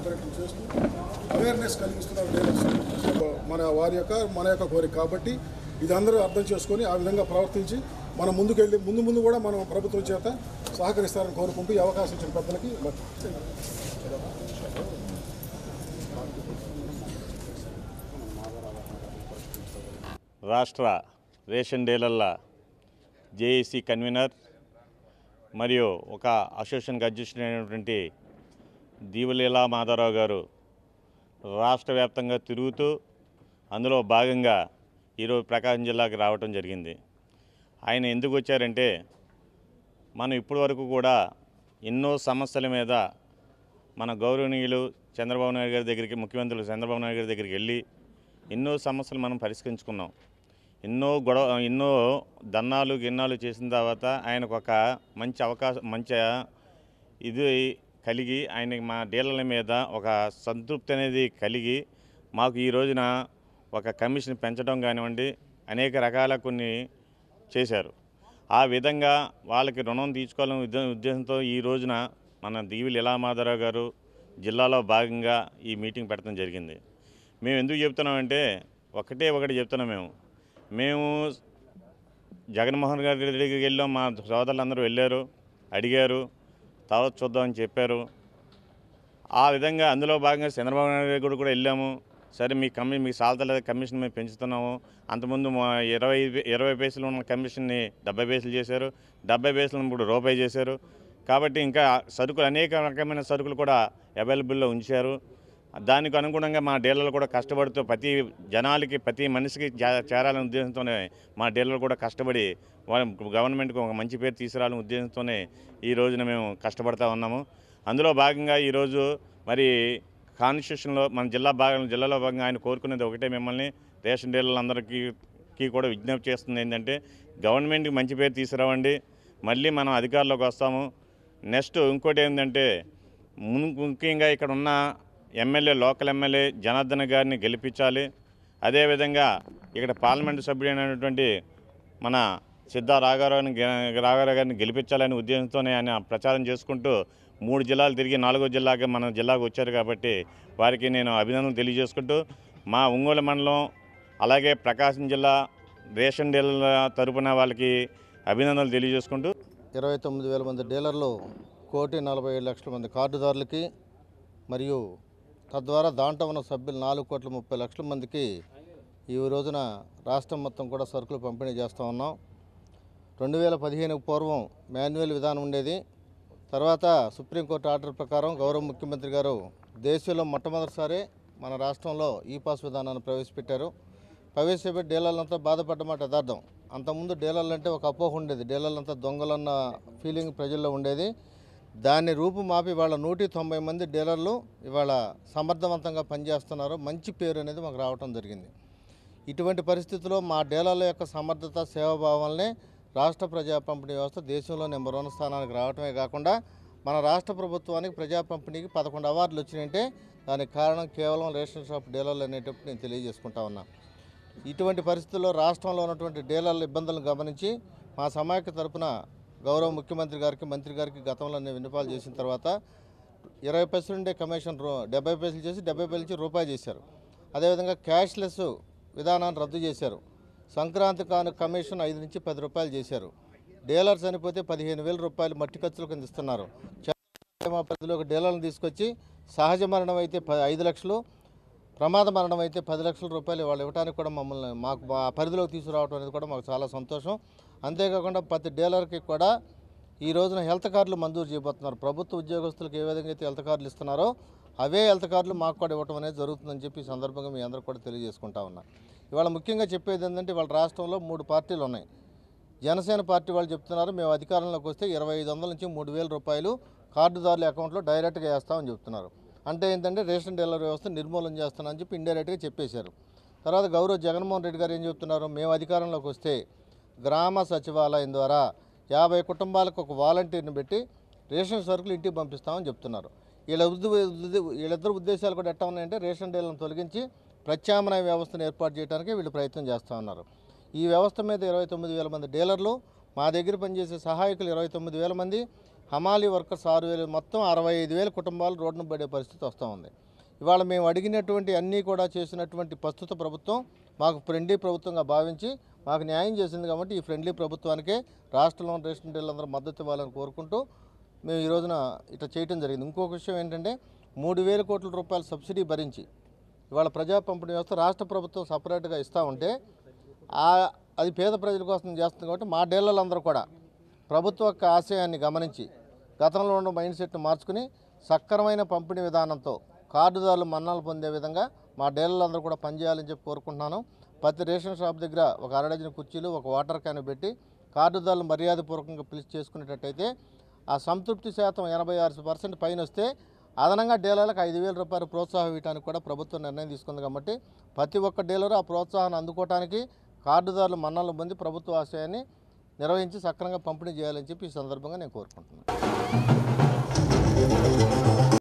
పర్యటన చేస్తూ awareness కలిగిస్తున్నారు dealers మన వారి యొక్క మన యొక్క కోరిక కాబట్టి ఇది అందరూ అర్థం చేసుకొని ఆ విధంగా ప్రవర్తించి మనం ముందుకెళ్ళి ముందు ముందు కూడా మనం ప్రభుత్వం చేత సహకరిస్తారని కోరుకుంటూ ఈ అవకాశం ఇచ్చిన పెద్దలకి రాష్ట్ర రేషన్ డీలర్ల జేఏసీ కన్వీనర్ మరియు ఒక అసోసియేషన్కి అధ్యక్షుడు అయినటువంటి దీవలీలా మాధవరావు గారు రాష్ట్ర వ్యాప్తంగా తిరుగుతూ అందులో భాగంగా ఈరోజు ప్రకాశం జిల్లాకి రావటం జరిగింది ఆయన ఎందుకు వచ్చారంటే మనం ఇప్పటి వరకు కూడా ఎన్నో సమస్యల మీద మన గౌరవనీయులు చంద్రబాబు నాయుడు గారి దగ్గరికి ముఖ్యమంత్రులు చంద్రబాబు నాయుడు గారి దగ్గరికి వెళ్ళి ఎన్నో సమస్యలు మనం పరిష్కరించుకున్నాం ఎన్నో గొడవ ఎన్నో దన్నాలు గిన్నాలు చేసిన తర్వాత ఆయనకు ఒక మంచి అవకాశం మంచి ఇది కలిగి ఆయనకి మా డీలర్ల మీద ఒక సంతృప్తి అనేది కలిగి మాకు ఈ రోజున ఒక కమిషన్ పెంచడం కానివ్వండి అనేక రకాల కొన్ని చేశారు ఆ విధంగా వాళ్ళకి రుణం తీసుకోవాలనే ఉద్దే ఉద్దేశంతో ఈ రోజున మన దీవి లీలామాధవరావు గారు జిల్లాలో భాగంగా ఈ మీటింగ్ పెట్టడం జరిగింది మేము ఎందుకు చెప్తున్నామంటే ఒకటే ఒకటి చెప్తున్నాం మేము మేము జగన్మోహన్ గారి దగ్గరికి వెళ్ళాం మా సోదరులందరూ వెళ్ళారు అడిగారు తర్వాత చూద్దామని చెప్పారు ఆ విధంగా అందులో భాగంగా చంద్రబాబు నాయుడు గారు కూడా వెళ్ళాము సరే మీ కమి మీకు సాల్తలేదు కమిషన్ మేము పెంచుతున్నాము అంతకుముందు మా ఇరవై ఇరవై పైసలు ఉన్న కమిషన్ని డెబ్బై పైసలు చేశారు డెబ్బై పైసలు ఇప్పుడు రూపాయి చేశారు కాబట్టి ఇంకా సరుకులు అనేక రకమైన సరుకులు కూడా అవైలబుల్లో ఉంచారు దానికి అనుగుణంగా మా డీలర్లు కూడా కష్టపడుతూ ప్రతి జనాలకి ప్రతి మనిషికి చే- చేరాలనే ఉద్దేశంతోనే మా డీలర్లు కూడా కష్టపడి వాళ్ళ గవర్నమెంట్కి ఒక మంచి పేరు తీసుకురావాలనే ఉద్దేశంతోనే ఈ రోజున మేము కష్టపడతా ఉన్నాము అందులో భాగంగా ఈరోజు మరి కాన్స్టిట్యూషన్లో మన జిల్లా భాగం జిల్లాలో భాగంగా ఆయన కోరుకునేది ఒకటే మిమ్మల్ని రేషన్ డీలర్లందరికీ కి కూడా విజ్ఞప్తి చేస్తుంది ఏంటంటే గవర్నమెంట్కి మంచి పేరు తీసుకురావండి మళ్ళీ మనం అధికారంలోకి వస్తాము నెక్స్ట్ ఇంకోటి ఏంటంటే ము- ముఖ్యంగా ఇక్కడ ఉన్న ఎమ్మెల్యే లోకల్ ఎమ్మెల్యే జనార్దన్ గారిని గెలిపించాలి అదేవిధంగా ఇక్కడ పార్లమెంటు సభ్యుడైనటువంటి మన సిద్ధా రాఘారావుని గె- రాఘారావు గారిని గెలిపించాలనే ఉద్దేశంతోనే ఆయన ప్రచారం చేసుకుంటూ మూడు జిల్లాలు తిరిగి నాలుగో జిల్లాగా మన జిల్లాకు వచ్చారు కాబట్టి వారికి నేను అభినందనలు తెలియజేసుకుంటూ మా ఒంగోలు మండలం అలాగే ప్రకాశం జిల్లా రేషన్ డీలర్ల తరపున వాళ్ళకి అభినందనలు తెలియజేసుకుంటూ ఇరవై తొమ్మిది వేల మంది డీలర్లు కోటి నలభై ఏడు లక్షల మంది కార్డుదారులకి మరియు తద్వారా దాంట్లో ఉన్న సభ్యులు నాలుగు కోట్ల ముప్పై లక్షల మందికి ఈ రోజున రాష్ట్రం మొత్తం కూడా సరుకులు పంపిణీ చేస్తూ ఉన్నాం రెండు వేల పదిహేనుకు పూర్వం మాన్యువల్ విధానం ఉండేది తర్వాత సుప్రీంకోర్టు ఆర్డర్ ప్రకారం గౌరవ ముఖ్యమంత్రి గారు దేశంలో మొట్టమొదటిసారి మన రాష్ట్రంలో ఈ పాస్ విధానాన్ని ప్రవేశపెట్టారు ప్రవేశపెట్టి డీలర్లంతా బాధపడ్డమాట యథార్థం అంతకుముందు డీలర్లు అంటే ఒక అపోహ ఉండేది డీలర్లంతా దొంగలన్న ఫీలింగ్ ప్రజల్లో ఉండేది దాన్ని రూపుమాపి వాళ్ళ నూటి తొంభై మంది డీలర్లు ఇవాళ సమర్థవంతంగా పనిచేస్తున్నారు మంచి పేరు అనేది మాకు రావటం జరిగింది ఇటువంటి పరిస్థితుల్లో మా డీలర్ల యొక్క సమర్థత సేవాభావాలనే రాష్ట్ర ప్రజా పంపిణీ వ్యవస్థ దేశంలో నెంబర్ వన్ స్థానానికి రావటమే కాకుండా మన రాష్ట్ర ప్రభుత్వానికి ప్రజా పంపిణీకి పదకొండు అవార్డులు వచ్చినాయంటే దానికి కారణం కేవలం రేషన్ షాప్ డీలర్లు అనేటప్పుడు నేను తెలియజేసుకుంటా ఉన్నా ఇటువంటి పరిస్థితుల్లో రాష్ట్రంలో ఉన్నటువంటి డీలర్ల ఇబ్బందులను గమనించి మా సమాఖ్య తరపున గౌరవ ముఖ్యమంత్రి గారికి మంత్రి గారికి గతంలో నేను విన్నపాలు చేసిన తర్వాత ఇరవై పైసలు ఉండే కమిషన్ రూ డెబ్బై పైసలు చేసి డెబ్బై పైసలు నుంచి రూపాయి చేశారు అదేవిధంగా క్యాష్లెస్ విధానాన్ని రద్దు చేశారు సంక్రాంతి కాను కమిషన్ ఐదు నుంచి పది రూపాయలు చేశారు డీలర్ చనిపోతే పదిహేను వేల రూపాయలు మట్టి ఖర్చుల కింద ఇస్తున్నారు మా పరిధిలోకి డీలర్లను తీసుకొచ్చి సహజ మరణం అయితే ప- ఐదు లక్షలు ప్రమాద మరణం అయితే పది లక్షల రూపాయలు వాళ్ళు ఇవ్వడానికి కూడా మమ్మల్ని మాకు మా పరిధిలోకి తీసుకురావడం అనేది కూడా మాకు చాలా సంతోషం అంతేకాకుండా ప్రతి డీలర్కి కూడా ఈ రోజున హెల్త్ కార్డులు మంజూరు చేయబోతున్నారు ప్రభుత్వ ఉద్యోగస్తులకు ఏ విధంగా అయితే హెల్త్ కార్డులు ఇస్తున్నారో అవే హెల్త్ కార్డులు మాకు కూడా ఇవ్వటం అనేది జరుగుతుందని చెప్పి ఈ సందర్భంగా మీ అందరూ కూడా తెలియజేసుకుంటా ఉన్నా ఇవాళ ముఖ్యంగా చెప్పేది ఏంటంటే వాళ్ళ రాష్ట్రంలో మూడు పార్టీలు ఉన్నాయి జనసేన పార్టీ వాళ్ళు చెప్తున్నారు మేము అధికారంలోకి వస్తే ఇరవై ఐదు వందల నుంచి మూడు వేల రూపాయలు కార్డుదారుల అకౌంట్లో డైరెక్ట్గా వేస్తామని చెప్తున్నారు అంటే ఏంటంటే రేషన్ డీలర్ వ్యవస్థ నిర్మూలన చేస్తానని చెప్పి ఇండైరెక్ట్గా చెప్పేశారు తర్వాత గౌరవ్ జగన్మోహన్ రెడ్డి గారు ఏం చెప్తున్నారు మేము అధికారంలోకి వస్తే గ్రామ సచివాలయం ద్వారా యాభై కుటుంబాలకు ఒక వాలంటీర్ని పెట్టి రేషన్ సరుకులు ఇంటికి పంపిస్తామని చెప్తున్నారు వీళ్ళ ఉద్ద- ఉద్ద- వీళ్ళిద్దరు ఉద్దేశాలు కూడా ఎట్టా ఉన్నాయంటే రేషన్ డీలర్లను తొలగించి ప్రత్యామ్నాయ వ్యవస్థను ఏర్పాటు చేయడానికి వీళ్ళు ప్రయత్నం చేస్తూ ఉన్నారు ఈ వ్యవస్థ మీద ఇరవై తొమ్మిది వేల మంది డీలర్లు మా దగ్గర పనిచేసే సహాయకులు ఇరవై తొమ్మిది వేల మంది హమాలీ వర్కర్స్ ఆరు వేలు మొత్తం అరవై ఐదు వేల కుటుంబాలు రోడ్డున పడే పరిస్థితి వస్తూ ఉంది ఇవాళ మేము అడిగినటువంటి అన్నీ కూడా చేసినటువంటి ప్రస్తుత ప్రభుత్వం మాకు ఫ్రెండ్లీ ప్రభుత్వంగా భావించి మాకు న్యాయం చేసింది కాబట్టి ఈ ఫ్రెండ్లీ ప్రభుత్వానికే రాష్ట్రంలో ఉన్న రేషన్ డీలర్లందరూ మద్దతు ఇవ్వాలని కోరుకుంటూ మేము ఈ రోజున ఇట్లా చేయటం జరిగింది ఇంకొక విషయం ఏంటంటే మూడు వేల కోట్ల రూపాయల సబ్సిడీ భరించి ఇవాళ ప్రజా పంపిణీ వ్యవస్థ రాష్ట్ర ప్రభుత్వం సపరేట్గా ఇస్తూ ఉంటే ఆ- అది పేద ప్రజల కోసం చేస్తుంది కాబట్టి మా డీలర్లందరూ కూడా ప్రభుత్వ యొక్క ఆశయాన్ని గమనించి గతంలో ఉన్న మైండ్ సెట్ను మార్చుకుని సక్రమైన పంపిణీ విధానంతో కార్డుదారులు మన్నాలు పొందే విధంగా మా డీలర్లందరూ కూడా పనిచేయాలని చెప్పి కోరుకుంటున్నాను ప్రతి రేషన్ షాప్ దగ్గర ఒక అరడజన కుర్చీలు ఒక వాటర్ క్యాన్ పెట్టి కార్డుదారులు మర్యాదపూర్వకంగా పిలిచి చేసుకునేటట్టయితే ఆ సంతృప్తి శాతం ఎనభై ఆరు పర్సెంట్ పైన వస్తే అదనంగా డీలర్లకు ఐదు వేల రూపాయలు ప్రోత్సాహం ఇవ్వడానికి కూడా ప్రభుత్వం నిర్ణయం తీసుకుంది కాబట్టి ప్రతి ఒక్క డీలరు ఆ ప్రోత్సాహాన్ని అందుకోవడానికి కార్డుదారులు మన్నలు పొంది ప్రభుత్వ ఆశయాన్ని నిర్వహించి సక్రమంగా పంపిణీ చేయాలని చెప్పి ఈ సందర్భంగా నేను కోరుకుంటున్నాను